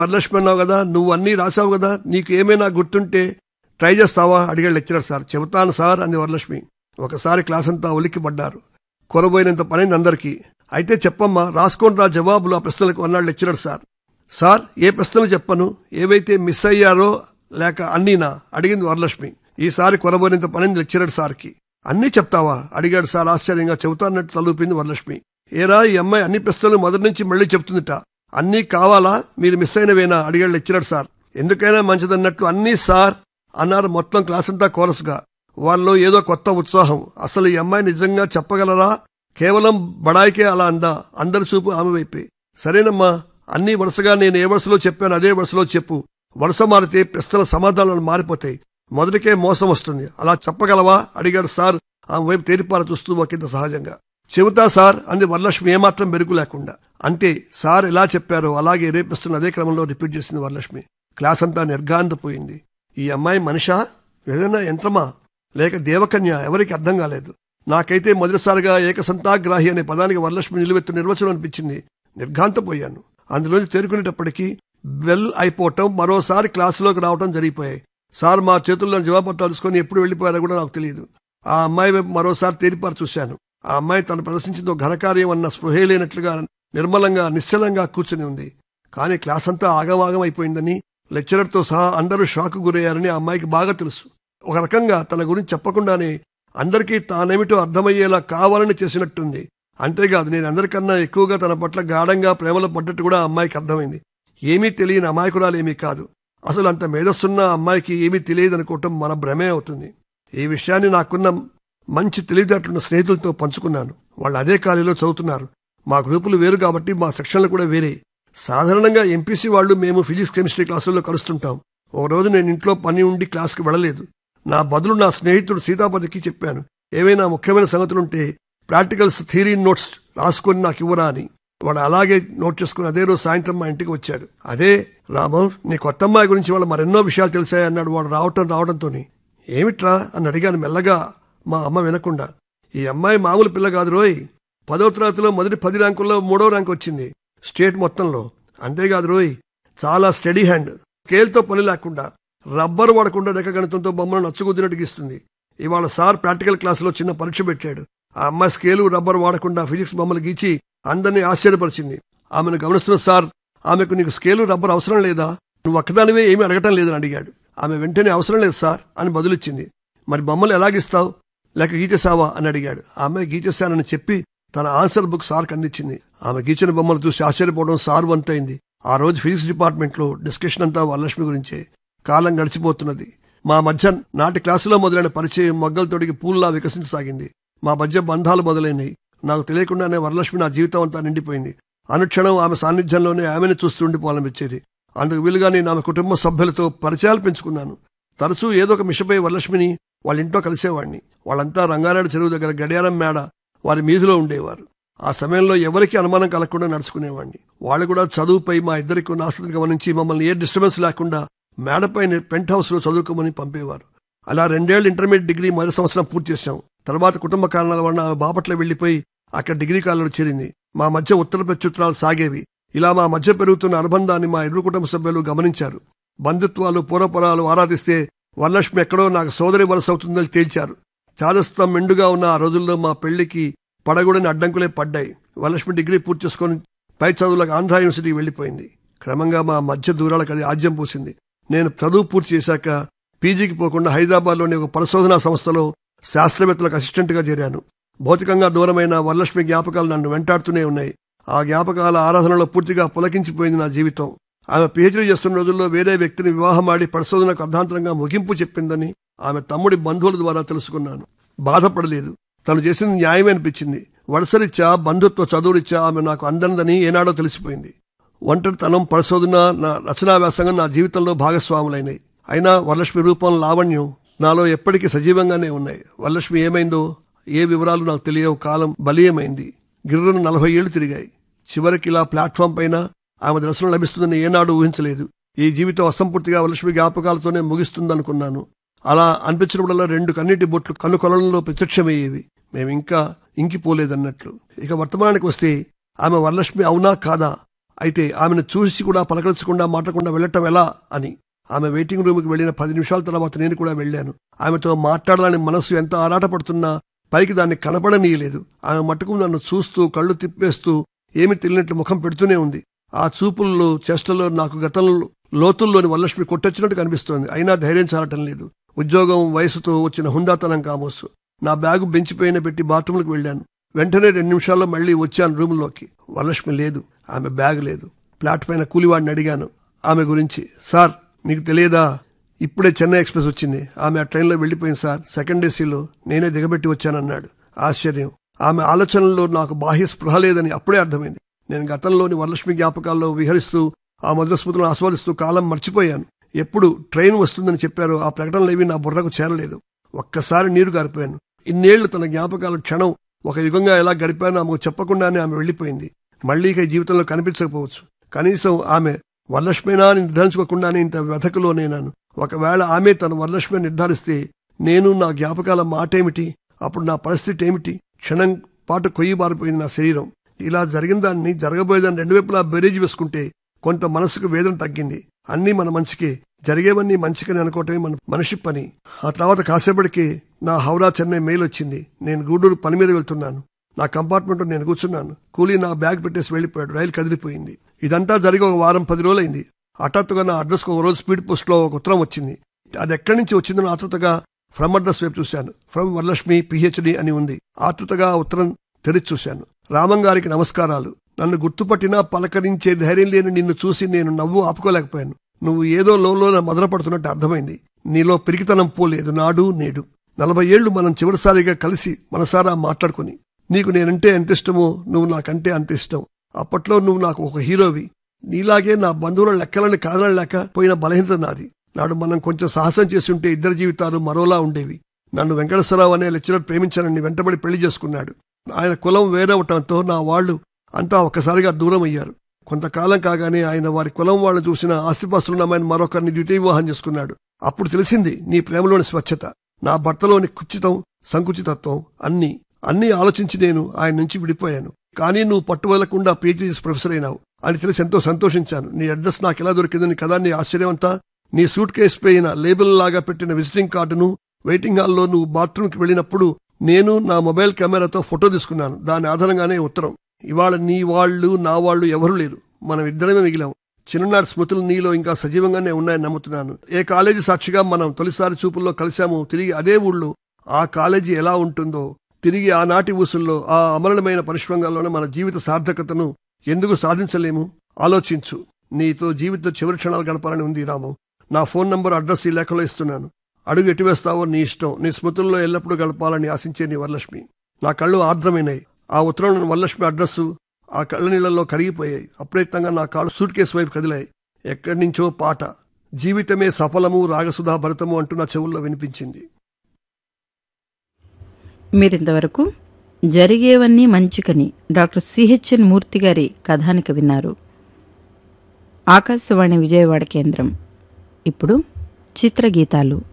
వరలక్ష్మి అన్నావు కదా నువ్వు అన్నీ రాసావు కదా నీకు ఏమైనా గుర్తుంటే ట్రై చేస్తావా అడిగాడు లెక్చరర్ సార్ చెబుతాను సార్ అంది వరలక్ష్మి ఒకసారి క్లాస్ అంతా ఉలిక్కి పడ్డారు కొరబోయినంత పనైంది అందరికీ అయితే చెప్పమ్మా రాసుకోండి రా జవాబులు ఆ ప్రశ్నలకు అన్నాడు లెక్చరర్ సార్ సార్ ఏ ప్రశ్నలు చెప్పను ఏవైతే మిస్ అయ్యారో లేక అన్నీనా అడిగింది వరలక్ష్మి ఈసారి కొరబోయినంత పనైంది లెక్చరర్ సార్కి అన్నీ చెప్తావా అడిగాడు సార్ ఆశ్చర్యంగా చెబుతాన్నట్టు తలూపింది వరలక్ష్మి ఏరా ఈ అమ్మాయి అన్ని ప్రశ్నలు మొదటి నుంచి మళ్ళీ చెప్తుందిట అన్నీ కావాలా మీరు మిస్ అయినవేనా అడిగాడు లెక్చరర్ సార్ ఎందుకైనా మంచిదన్నట్లు అన్నీ సార్ అన్నారు మొత్తం క్లాస్ అంతా కోరస్గా వాళ్ళలో ఏదో కొత్త ఉత్సాహం అసలు ఈ అమ్మాయి నిజంగా చెప్పగలరా కేవలం బడాయికే అలా అందా అందరి చూపు ఆమె వైపే సరేనమ్మా అన్ని వరుసగా నేను ఏ వరుసలో చెప్పాను అదే వరుసలో చెప్పు వరుస మారితే ప్రశ్నల సమాధానాలు మారిపోతాయి మొదటికే మోసం వస్తుంది అలా చెప్పగలవా అడిగాడు సార్ ఆమె వైపు తేరిపార చూస్తూ ఒకంత సహజంగా చెబుతా సార్ అంది వరలక్ష్మి ఏమాత్రం బెరుకు లేకుండా అంతే సార్ ఎలా చెప్పారో అలాగే రేపిస్తున్న అదే క్రమంలో రిపీట్ చేసింది వరలక్ష్మి క్లాస్ అంతా నిర్గాంతపోయింది ఈ అమ్మాయి మనిషా ఏదైనా యంత్రమా లేక దేవకన్య ఎవరికి అర్థం కాలేదు నాకైతే మొదటిసారిగా ఏకసంతాగ్రాహి అనే పదానికి వరలక్ష్మి నిలువెత్తు నిర్వచనం అనిపించింది నిర్ఘాంతపోయాను అందులోంచి తేరుకునేటప్పటికీ బెల్ అయిపోవటం మరోసారి క్లాసులోకి రావటం జరిగిపోయాయి సార్ మా చేతుల్లో జవాబత్తాలు తీసుకొని ఎప్పుడు వెళ్ళిపోయారో కూడా నాకు తెలియదు ఆ అమ్మాయి వైపు మరోసారి తేరిపారు చూశాను ఆ అమ్మాయి తను ప్రదర్శించిందో ఘనకార్యం అన్న స్పృహే లేనట్లుగా నిర్మలంగా నిశ్చలంగా కూర్చుని ఉంది కానీ క్లాస్ అంతా ఆగమాగం అయిపోయిందని లెక్చరర్తో సహా అందరూ షాక్ గురయ్యారని ఆ అమ్మాయికి బాగా తెలుసు ఒక రకంగా తన గురించి చెప్పకుండానే అందరికీ తానేమిటో అర్థమయ్యేలా కావాలని చేసినట్టుంది అంతేకాదు నేను అందరికన్నా ఎక్కువగా తన పట్ల గాఢంగా ప్రేమలో పడ్డట్టు కూడా ఆ అమ్మాయికి అర్థమైంది ఏమీ తెలియని అమాయకురాలేమీ కాదు అసలు అంత మేధస్సున్న అమ్మాయికి ఏమీ తెలియదనుకోవటం మన భ్రమే అవుతుంది ఈ విషయాన్ని నాకున్న మంచి తెలివితేటలున్న స్నేహితులతో పంచుకున్నాను వాళ్ళు అదే కాలేజీలో చదువుతున్నారు మా గ్రూపులు వేరు కాబట్టి మా సెక్షన్లు కూడా వేరే సాధారణంగా ఎంపీసీ వాళ్ళు మేము ఫిజిక్స్ కెమిస్ట్రీ క్లాసుల్లో కలుస్తుంటాం ఒక రోజు నేను ఇంట్లో పని ఉండి క్లాస్కి వెళ్ళలేదు నా బదులు నా స్నేహితుడు సీతాపతికి చెప్పాను ఏవైనా ముఖ్యమైన సంగతులుంటే ప్రాక్టికల్స్ థియరీ నోట్స్ రాసుకొని నాకు ఇవ్వరా అని వాడు అలాగే నోట్ చేసుకుని అదే రోజు సాయంత్రం మా ఇంటికి వచ్చాడు అదే రామం నీ కొత్త అమ్మాయి గురించి వాళ్ళు మరెన్నో విషయాలు తెలిసాయి అన్నాడు వాడు రావటం రావడంతోని ఏమిట్రా అని అడిగాను మెల్లగా మా అమ్మ వినకుండా ఈ అమ్మాయి మామూలు పిల్ల కాదు రోయ్ పదో తరగతిలో మొదటి పది ర్యాంకుల్లో మూడో ర్యాంక్ వచ్చింది స్టేట్ మొత్తంలో అంతేకాదు రోయ్ చాలా స్టడీ హ్యాండ్ స్కేల్తో పని లేకుండా రబ్బర్ వాడకుండా రేఖగణితంతో బొమ్మను నచ్చుకుద్దినట్టు గీస్తుంది ఇవాళ సార్ ప్రాక్టికల్ క్లాసులో చిన్న పరీక్ష పెట్టాడు ఆ అమ్మాయి స్కేలు రబ్బర్ వాడకుండా ఫిజిక్స్ బొమ్మలు గీచి అందరినీ ఆశ్చర్యపరిచింది ఆమెను గమనిస్తున్న సార్ ఆమెకు నీకు స్కేలు రబ్బర్ అవసరం లేదా నువ్వు ఒక్కదానివే ఏమీ అడగటం లేదని అడిగాడు ఆమె వెంటనే అవసరం లేదు సార్ అని బదులిచ్చింది మరి బొమ్మలు ఎలాగిస్తావు లేక గీచేసావా అని అడిగాడు ఆమె గీచేశానని చెప్పి తన ఆన్సర్ బుక్ సార్కి అందించింది ఆమె గీచిన బొమ్మలు చూసి ఆశ్చర్యపోవడం సార్ వంతైంది ఆ రోజు ఫిజిక్స్ డిపార్ట్మెంట్లో డిస్కషన్ అంతా వరలక్ష్మి గురించే కాలం గడిచిపోతున్నది మా మధ్య నాటి క్లాసులో మొదలైన పరిచయం మొగ్గలు తొడిగి పూల్లా వికసించసాగింది మా మధ్య బంధాలు మొదలైనవి నాకు తెలియకుండానే వరలక్ష్మి నా జీవితం అంతా నిండిపోయింది అనుక్షణం ఆమె సాన్నిధ్యంలోనే ఆమెను చూస్తూ ఉండిపోవాలనిపించేది అందుకు వీలుగా నేను ఆమె కుటుంబ సభ్యులతో పరిచయాలు పెంచుకున్నాను తరచూ ఏదో ఒక మిషపై వరలక్ష్మిని వాళ్ళ ఇంట్లో కలిసేవాడిని వాళ్ళంతా రంగారాడు చెరువు దగ్గర గడియారం మేడ వారి మీదిలో ఉండేవారు ఆ సమయంలో ఎవరికీ అనుమానం కలగకుండా నడుచుకునేవాడిని వాళ్ళు కూడా చదువుపై మా ఇద్దరికి ఉన్న ఆసక్తిని గమనించి మమ్మల్ని ఏ డిస్టర్బెన్స్ లేకుండా మేడపై పెంట్ హౌస్లో చదువుకోమని పంపేవారు అలా రెండేళ్లు ఇంటర్మీడియట్ డిగ్రీ మొదటి సంవత్సరం పూర్తి చేశాం తర్వాత కుటుంబ కారణాల వలన ఆమె బాపట్ల వెళ్లిపోయి అక్కడ డిగ్రీ కాలంలో చేరింది మా మధ్య ఉత్తర ప్రత్యుత్తరాలు సాగేవి ఇలా మా మధ్య పెరుగుతున్న అనుబంధాన్ని మా ఇరు కుటుంబ సభ్యులు గమనించారు బంధుత్వాలు పూర్వపురాలు ఆరాధిస్తే వరలక్ష్మి ఎక్కడో నాకు సోదరి వలస అవుతుందని తేల్చారు చాదస్తం మెండుగా ఉన్న ఆ రోజుల్లో మా పెళ్లికి పడగూడని అడ్డంకులే పడ్డాయి వరలక్ష్మి డిగ్రీ పూర్తి చేసుకొని పై చదువులకు ఆంధ్ర యూనివర్సిటీకి వెళ్లిపోయింది క్రమంగా మా మధ్య దూరాలకు అది ఆజ్యం పూసింది నేను చదువు పూర్తి చేశాక పీజీకి పోకుండా హైదరాబాద్లోని ఒక పరిశోధనా సంస్థలో శాస్త్రవేత్తలకు అసిస్టెంట్గా చేరాను భౌతికంగా దూరమైన వరలక్ష్మి జ్ఞాపకాలు నన్ను వెంటాడుతూనే ఉన్నాయి ఆ జ్ఞాపకాల ఆరాధనలో పూర్తిగా పులకించిపోయింది నా జీవితం ఆమె పిహెచ్డీ చేస్తున్న రోజుల్లో వేరే వ్యక్తిని వివాహమాడి పరిశోధనకు అర్ధాంతరంగా ముగింపు చెప్పిందని ఆమె తమ్ముడి బంధువుల ద్వారా తెలుసుకున్నాను బాధపడలేదు తను చేసింది న్యాయమే అనిపించింది వరుసరిచ్చా బంధుత్వ చదువురిచ్చా ఆమె నాకు అందనిదని ఏనాడో తెలిసిపోయింది ఒంటరితనం పరిశోధన నా రచనా వ్యాసంగం నా జీవితంలో భాగస్వాములైనాయి అయినా వరలక్ష్మి రూపం లావణ్యం నాలో ఎప్పటికీ సజీవంగానే ఉన్నాయి వరలక్ష్మి ఏమైందో ఏ వివరాలు నాకు తెలియవు కాలం బలీయమైంది గిర్రును నలభై ఏళ్లు తిరిగాయి చివరికి ఇలా ప్లాట్ఫామ్ పైన ఆమె దర్శనం లభిస్తుందని ఏనాడు ఊహించలేదు ఈ జీవితం అసంపూర్తిగా వరలక్ష్మి జ్ఞాపకాలతోనే ముగిస్తుందనుకున్నాను అలా అనిపించినప్పుడల్లా రెండు కన్నీటి బొట్లు కన్ను కొలంలో ప్రత్యక్షమయ్యేవి మేమింకా ఇంకిపోలేదన్నట్లు ఇక వర్తమానానికి వస్తే ఆమె వరలక్ష్మి అవునా కాదా అయితే ఆమెను చూసి కూడా పలకరించకుండా మాట్లాడకుండా వెళ్ళటం ఎలా అని ఆమె వెయిటింగ్ రూమ్కి వెళ్ళిన పది నిమిషాల తర్వాత నేను కూడా వెళ్ళాను ఆమెతో మాట్లాడాలని మనసు ఎంత ఆరాటపడుతున్నా పైకి దాన్ని కనపడనీయలేదు ఆమె మట్టుకు నన్ను చూస్తూ కళ్ళు తిప్పేస్తూ ఏమి తెలియనట్లు ముఖం పెడుతూనే ఉంది ఆ చూపుల్లో చేష్టలో నాకు గతంలో లోతుల్లోని వరలక్ష్మి కొట్టొచ్చినట్టు కనిపిస్తోంది అయినా ధైర్యం చాలటం లేదు ఉద్యోగం వయసుతో వచ్చిన హుందాతనం కామోసు నా బ్యాగు బెంచ్ పైన పెట్టి బాత్రూంలకు వెళ్ళాను వెంటనే రెండు నిమిషాల్లో మళ్ళీ వచ్చాను రూమ్లోకి వరలక్ష్మి లేదు ఆమె బ్యాగ్ లేదు ప్లాట్ పైన కూలివాడిని అడిగాను ఆమె గురించి సార్ మీకు తెలియదా ఇప్పుడే చెన్నై ఎక్స్ప్రెస్ వచ్చింది ఆమె ఆ ట్రైన్లో వెళ్ళిపోయింది సార్ సెకండ్ ఏసీలో నేనే దిగబెట్టి వచ్చానన్నాడు ఆశ్చర్యం ఆమె ఆలోచనల్లో నాకు బాహ్య స్పృహ లేదని అప్పుడే అర్థమైంది నేను గతంలోని వరలక్ష్మి జ్ఞాపకాల్లో విహరిస్తూ ఆ మధుర స్మృతులను ఆస్వాదిస్తూ కాలం మర్చిపోయాను ఎప్పుడు ట్రైన్ వస్తుందని చెప్పారో ఆ ప్రకటనలేవి నా బుర్రకు చేరలేదు ఒక్కసారి నీరు గారిపోయాను ఇన్నేళ్లు తన జ్ఞాపకాల క్షణం ఒక యుగంగా ఎలా గడిపానో ఆమెకు చెప్పకుండానే ఆమె వెళ్ళిపోయింది మళ్లీ ఇక ఈ జీవితంలో కనిపించకపోవచ్చు కనీసం ఆమె వరలక్ష్మేనా అని నిర్ధారించుకోకుండానే ఇంత వెతకలోనేనాను ఒకవేళ ఆమె తన వరలక్ష్మి నిర్ధారిస్తే నేను నా జ్ఞాపకాల మాటేమిటి అప్పుడు నా పరిస్థితి ఏమిటి క్షణం పాటు కొయ్యి బారిపోయింది నా శరీరం ఇలా జరిగిన దాన్ని జరగబోయేదాన్ని రెండు వైపులా బెరేజ్ వేసుకుంటే కొంత మనసుకు వేదన తగ్గింది అన్నీ మన మంచికే జరిగేవన్నీ మంచికని అనుకోవటమే మన మనిషి పని ఆ తర్వాత కాసేపటికి నా హౌరా చెన్నై మెయిల్ వచ్చింది నేను గూడూరు పని మీద వెళ్తున్నాను నా కంపార్ట్మెంట్లో నేను కూర్చున్నాను కూలీ నా బ్యాగ్ పెట్టేసి వెళ్ళిపోయాడు రైలు కదిలిపోయింది ఇదంతా జరిగి ఒక వారం పది రోజులైంది హఠాత్తుగా నా అడ్రస్కి ఒక రోజు స్పీడ్ పోస్ట్లో ఒక ఉత్తరం వచ్చింది అది ఎక్కడి నుంచి వచ్చిందో ఆతృతగా ఫ్రమ్ అడ్రస్ వైపు చూశాను ఫ్రమ్ వరలక్ష్మి పిహెచ్డి అని ఉంది ఆతృతగా ఆ ఉత్తరం తెరిచి చూశాను రామం గారికి నమస్కారాలు నన్ను గుర్తుపట్టినా పలకరించే ధైర్యం లేని నిన్ను చూసి నేను నవ్వు ఆపుకోలేకపోయాను నువ్వు ఏదో లోలోన మొదలుపడుతున్నట్టు అర్థమైంది నీలో పిరికితనం పోలేదు నాడు నేడు నలభై ఏళ్లు మనం చివరిసారిగా కలిసి మనసారా మాట్లాడుకుని నీకు నేనంటే ఎంత ఇష్టమో నువ్వు నాకంటే అంత ఇష్టం అప్పట్లో నువ్వు నాకు ఒక హీరోవి నీలాగే నా బంధువుల లెక్కలని కాదనలేక పోయిన బలహీనత నాది నాడు మనం కొంచెం సాహసం చేసి ఉంటే ఇద్దరి జీవితాలు మరోలా ఉండేవి నన్ను వెంకటేశ్వరరావు అనే లెక్చరర్ ప్రేమించానని వెంటబడి పెళ్లి చేసుకున్నాడు ఆయన కులం వేరవటంతో నా వాళ్ళు అంతా ఒక్కసారిగా దూరం అయ్యారు కొంతకాలం కాగానే ఆయన వారి కులం వాళ్ళు చూసిన ఆస్తిపాస్తులున్నామని మరొకరిని ద్వితీయ వివాహం చేసుకున్నాడు అప్పుడు తెలిసింది నీ ప్రేమలోని స్వచ్ఛత నా భర్తలోని కుచితం సంకుచితత్వం అన్నీ అన్నీ ఆలోచించి నేను ఆయన నుంచి విడిపోయాను కానీ నువ్వు పట్టువదలకుండా పీహెచ్డీ చేసి ప్రొఫెసర్ అయినావు అని తెలిసి ఎంతో సంతోషించాను నీ అడ్రస్ నాకు ఎలా దొరికిందని కదా నీ ఆశ్చర్యమంతా నీ సూట్ కేసు పైన లేబుల్ లాగా పెట్టిన విజిటింగ్ కార్డును వెయిటింగ్ హాల్లో నువ్వు బాత్రూమ్కి వెళ్ళినప్పుడు నేను నా మొబైల్ కెమెరాతో ఫోటో తీసుకున్నాను దాని ఆధారంగానే ఉత్తరం ఇవాళ నీ వాళ్ళు నా వాళ్ళు ఎవరూ లేరు మనం ఇద్దరమే మిగిలాం చిన్ననాటి స్మృతులు నీలో ఇంకా సజీవంగానే ఉన్నాయని నమ్ముతున్నాను ఏ కాలేజీ సాక్షిగా మనం తొలిసారి చూపుల్లో కలిశాము తిరిగి అదే ఊళ్ళో ఆ కాలేజీ ఎలా ఉంటుందో తిరిగి ఆనాటి ఊసుల్లో ఆ అమలమైన పరిశ్రమంగాల్లోనే మన జీవిత సార్థకతను ఎందుకు సాధించలేము ఆలోచించు నీతో జీవిత చివరి క్షణాలు గడపాలని ఉంది రాము నా ఫోన్ నంబర్ అడ్రస్ ఈ లేఖలో ఇస్తున్నాను అడుగు ఎటు వేస్తావో నీ ఇష్టం నీ స్మృతుల్లో ఎల్లప్పుడూ గడపాలని ఆశించే నీ వరలక్ష్మి నా కళ్ళు ఆర్ద్రమైనాయి ఆ ఉత్తరంలోని వరలక్ష్మి అడ్రస్సు ఆ కళ్ళ నీళ్ళల్లో కరిగిపోయాయి అప్రయత్నంగా నా కాళ్ళు సూట్ కేసు వైపు కదిలాయి ఎక్కడి నుంచో పాట జీవితమే సఫలము రాగసుధా భరతము అంటూ నా చెవుల్లో వినిపించింది మీరింతవరకు జరిగేవన్నీ మంచికని డాక్టర్ సిహెచ్ఎన్ మూర్తి గారి కథానిక విన్నారు ఆకాశవాణి విజయవాడ కేంద్రం ఇప్పుడు చిత్రగీతాలు